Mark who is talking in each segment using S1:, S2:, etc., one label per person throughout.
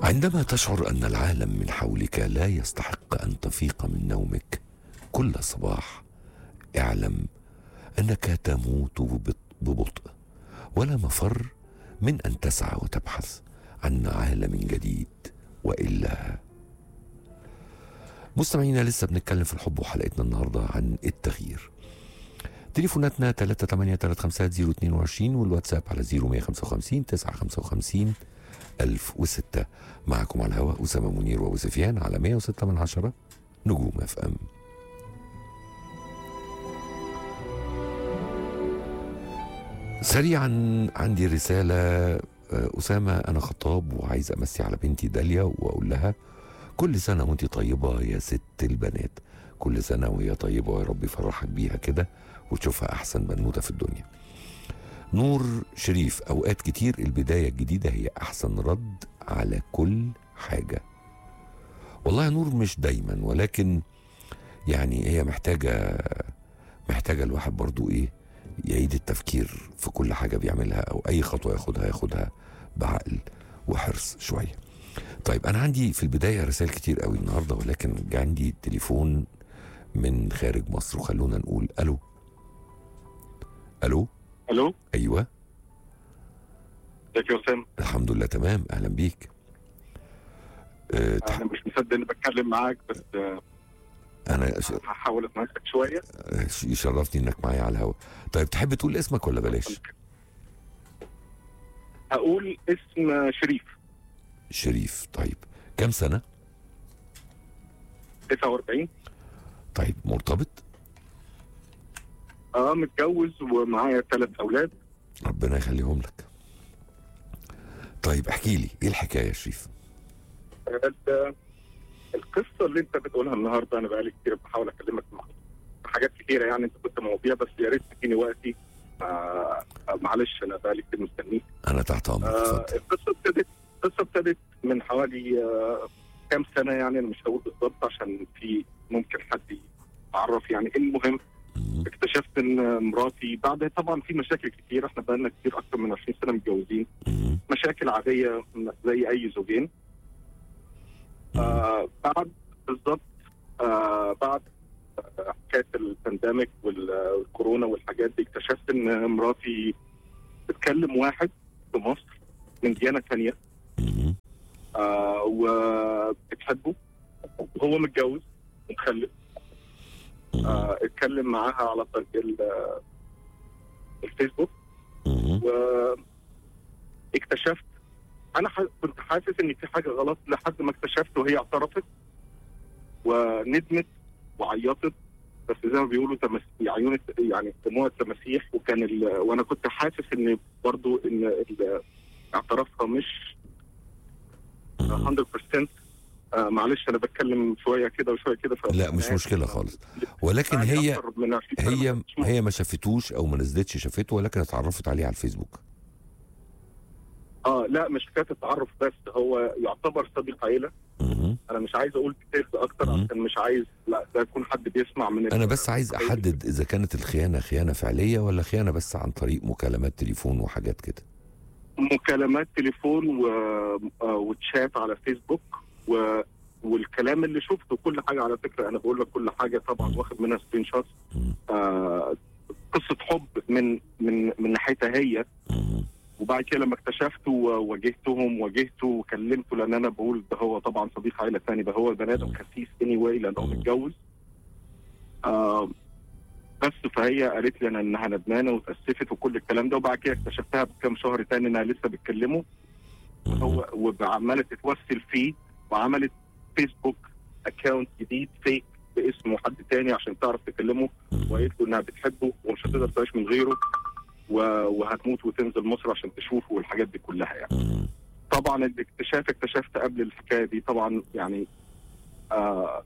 S1: عندما تشعر ان العالم من حولك لا يستحق ان تفيق من نومك كل صباح اعلم انك تموت ببط- ببطء ولا مفر من ان تسعى وتبحث عن عالم جديد والا مستمعينا لسه بنتكلم في الحب وحلقتنا النهارده عن التغيير تليفوناتنا 3835022 والواتساب على 0155 955 1006 معكم على الهواء أسامة منير وأبو سفيان على 106 من عشرة نجوم اف ام سريعا عندي رسالة آه، أسامة أنا خطاب وعايز أمسي على بنتي داليا وأقول لها كل سنة وأنت طيبة يا ست البنات كل سنة وهي طيبة ويا رب يفرحك بيها كده وتشوفها أحسن بنوتة في الدنيا نور شريف أوقات كتير البداية الجديدة هي أحسن رد على كل حاجة والله يا نور مش دايما ولكن يعني هي محتاجة محتاجة الواحد برضو إيه يعيد التفكير في كل حاجة بيعملها أو أي خطوة ياخدها ياخدها بعقل وحرص شوية طيب أنا عندي في البداية رسائل كتير قوي النهاردة ولكن جا عندي تليفون من خارج مصر وخلونا نقول ألو ألو
S2: الو
S1: أيوة
S2: ازيك يا اسامه
S1: الحمد لله تمام أهلا بيك أه تح-
S2: انا مش مصدق اني بتكلم معاك بس آه،
S1: أنا ش-
S2: هحاول اتمسك شويه
S1: آه، يشرفني إنك معايا على الهواء طيب تحب تقول اسمك ولا بلاش
S2: هقول اسم شريف
S1: شريف طيب كم سنة
S2: 49
S1: طيب مرتبط
S2: اه متجوز ومعايا ثلاث اولاد
S1: ربنا يخليهم لك طيب احكي لي ايه الحكايه يا شريف
S2: ال- القصه اللي انت بتقولها النهارده انا بقالي كتير بحاول اكلمك مع في حاجات كتيره يعني انت كنت مواضيع بس يا ريت تديني وقتي آه آه، معلش انا بقالي كتير مستنيك
S1: انا تحت امرك
S2: آه
S1: اتفضل
S2: القصه ابتدت القصه ابتدت من حوالي آه كام سنه يعني انا مش هقول بالظبط عشان في ممكن حد يعرف يعني المهم
S1: مم.
S2: اكتشفت ان مراتي بعد طبعا في مشاكل كتير احنا بقالنا كتير اكتر من 20 سنه متجوزين
S1: مم.
S2: مشاكل عاديه زي اي زوجين آه بعد بالظبط آه بعد آه، حكايه البانديميك وال- والكورونا والحاجات دي اكتشفت ان مراتي بتكلم واحد في مصر من ديانه ثانيه
S1: مم.
S2: آه وبتحبه وهو متجوز ومخلف
S1: مم.
S2: آه اتكلم معاها على طريق ال- الفيسبوك
S1: مم.
S2: واكتشفت انا ح... كنت حاسس ان في حاجه غلط لحد ما اكتشفت وهي اعترفت وندمت وعيطت بس زي ما بيقولوا تمس... عيون يعني دموع التماسيح وكان ال... وانا كنت حاسس ان برضو ان ال... اعترافها مش 100% آه معلش انا بتكلم شويه كده وشويه كده ف...
S1: لا مش مشكله خالص ولكن
S2: يعني
S1: هي
S2: أكتر من 20 سنة
S1: هي
S2: ما كنتش
S1: هي ما شافتوش او ما نزلتش شافته ولكن اتعرفت عليه على الفيسبوك
S2: اه لا مش حكايه التعرف بس هو يعتبر صديق عيله
S1: مم.
S2: انا مش عايز اقول ديتيلز اكتر
S1: مم.
S2: عشان مش عايز لا ده يكون حد بيسمع من
S1: انا بس عايز احدد اذا كانت الخيانه خيانه فعليه ولا خيانه بس عن طريق مكالمات تليفون وحاجات كده
S2: مكالمات تليفون و... آه، وتشات على فيسبوك و... والكلام اللي شفته كل حاجه على فكره انا بقول لك كل حاجه طبعا واخد منها سكرين شوت
S1: مم.
S2: آه قصه حب من من من ناحيتها هي
S1: مم.
S2: وبعد كده لما اكتشفته وواجهتهم واجهته وكلمته لان انا بقول ده هو طبعا صديق عائله ثاني ده هو بني ادم خسيس اني واي لان هو
S1: مم.
S2: متجوز آه بس فهي قالت لي انا انها ندمانه واتاسفت وكل الكلام ده وبعد كده اكتشفتها بكام شهر تاني انها لسه بتكلمه
S1: مم.
S2: هو وعماله تتوسل فيه وعملت فيسبوك اكونت جديد فيك باسمه حد تاني عشان تعرف تكلمه
S1: مم.
S2: وقالت له انها بتحبه ومش هتقدر تعيش من غيره و- وهتموت وتنزل مصر عشان تشوفه والحاجات دي كلها يعني
S1: مم.
S2: طبعا الاكتشاف اكتشفت قبل الحكايه دي طبعا يعني آه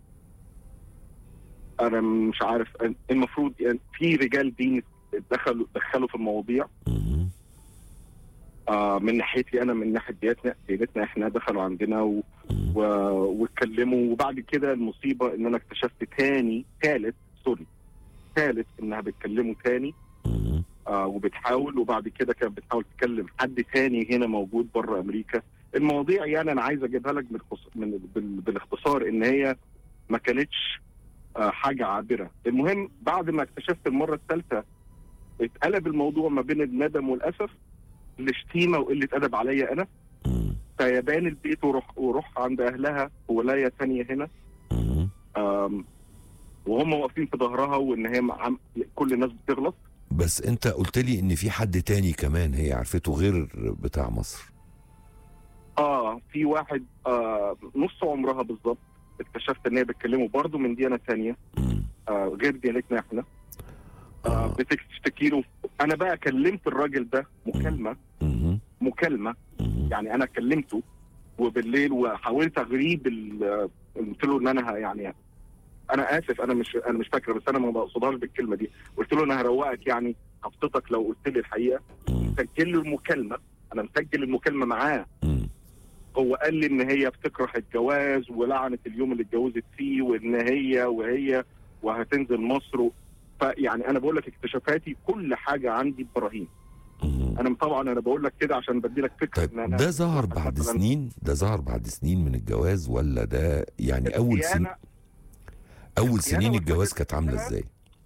S2: انا مش عارف المفروض يعني في رجال دين دخلوا دخلوا في المواضيع
S1: مم.
S2: آه من ناحيتي انا من ناحيه ديانتنا ديانتنا احنا دخلوا عندنا و...
S1: مم.
S2: و... واتكلموا وبعد كده المصيبه ان انا اكتشفت تاني ثالث سوري ثالث انها بتكلمه تاني
S1: مم.
S2: آه وبتحاول وبعد كده كانت بتحاول تكلم حد تاني هنا موجود بره امريكا المواضيع يعني انا عايز اجيبها لك بالخص... من بال... بالاختصار ان هي ما كانتش آه، حاجه عابره المهم بعد ما اكتشفت المره الثالثه اتقلب الموضوع ما بين الندم والاسف لشتيمه وقله ادب عليا انا
S1: مم.
S2: فيبان البيت وروح وروح عند اهلها في ولايه ثانيه هنا
S1: مم.
S2: آم، وهم واقفين في ظهرها وان هي عم... كل الناس بتغلط
S1: بس انت قلت لي ان في حد تاني كمان هي عرفته غير بتاع مصر
S2: اه في واحد آه نص عمرها بالظبط اكتشفت ان هي بتكلمه برضه من ديانه ثانيه
S1: مم.
S2: آه غير ديانتنا احنا آه
S1: آه.
S2: بتشتكي له انا بقى كلمت الراجل ده مكالمه
S1: مم.
S2: مكالمه
S1: مم.
S2: يعني انا كلمته وبالليل وحاولت اغريب ال- قلت له ان انا ه- يعني انا اسف انا مش انا مش فاكره بس انا ما بقصدهاش بالكلمه دي قلت له انا هروقك يعني هبسطك لو قلت لي الحقيقه
S1: مم.
S2: سجل له المكالمه انا مسجل المكالمه معاه
S1: مم.
S2: هو قال لي ان هي بتكره الجواز ولعنت اليوم اللي اتجوزت فيه وان هي وهي وهتنزل مصر و... فيعني انا بقول لك اكتشافاتي كل حاجه عندي براهين
S1: مم.
S2: انا طبعا انا بقول لك كده عشان بدي لك فكره
S1: طيب
S2: ان انا
S1: ده ظهر بعد
S2: مثلاً
S1: سنين ده ظهر بعد سنين من الجواز ولا ده يعني اول سن
S2: الخيانة-
S1: اول
S2: الخيانة
S1: سنين الجواز
S2: والفساد
S1: كانت عامله
S2: كلها-
S1: ازاي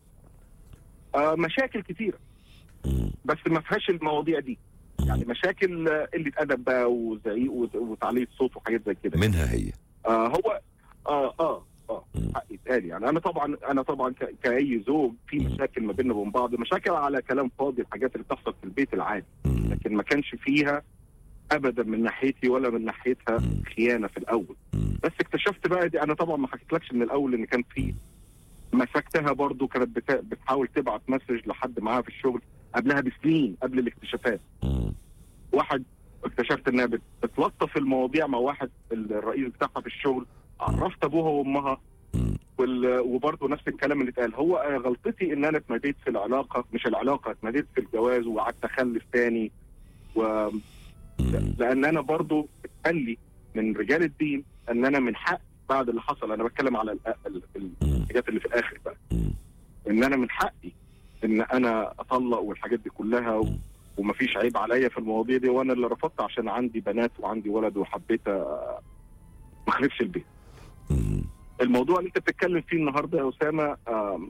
S2: آه مشاكل كتيره
S1: مم.
S2: بس ما فيهاش المواضيع دي يعني مشاكل آه، قله ادب بقى وزعيق وت- وتعليق صوت وحاجات زي كده
S1: منها هي
S2: آه هو اه اه اه
S1: مم.
S2: حق يتقال يعني انا طبعا انا طبعا ك- كاي زوج في
S1: مم.
S2: مشاكل ما بيننا وبين بعض مشاكل على كلام فاضي الحاجات اللي بتحصل في البيت العادي
S1: مم.
S2: لكن ما كانش فيها ابدا من ناحيتي ولا من ناحيتها
S1: مم.
S2: خيانه في الاول
S1: مم.
S2: بس اكتشفت بقى دي انا طبعا ما حكيتلكش من الاول ان كان في مسكتها برضو كانت بتا... بتحاول تبعت مسج لحد معاها في الشغل قبلها بسنين قبل الاكتشافات
S1: مم.
S2: واحد اكتشفت انها بت- بتلطف المواضيع مع واحد الرئيس بتاعها في الشغل عرفت ابوها وامها
S1: مم.
S2: وال... وبرضه نفس الكلام اللي اتقال هو آه، غلطتي ان انا اتمديت في العلاقه مش العلاقه اتمديت في الجواز وقعدت اخلف تاني و...
S1: مم.
S2: لان انا برضه اتقال لي من رجال الدين ان انا من حق بعد اللي حصل انا بتكلم على ال- ال- ال-
S1: مم.
S2: الحاجات اللي في الاخر بقى
S1: مم.
S2: ان انا من حقي ان انا اطلق والحاجات دي كلها و... ومفيش عيب عليا في المواضيع دي وانا اللي رفضت عشان عندي بنات وعندي ولد وحبيت آه، ما اخربش البيت
S1: مم.
S2: الموضوع اللي انت بتتكلم فيه النهارده يا اسامه آم،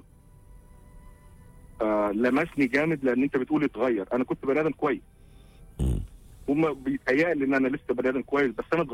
S2: آه لمسني جامد لان انت بتقول اتغير انا كنت بني ادم كويس
S1: مم.
S2: هم بيتهيألي ان انا لسه بني ادم كويس بس انا اتغيرت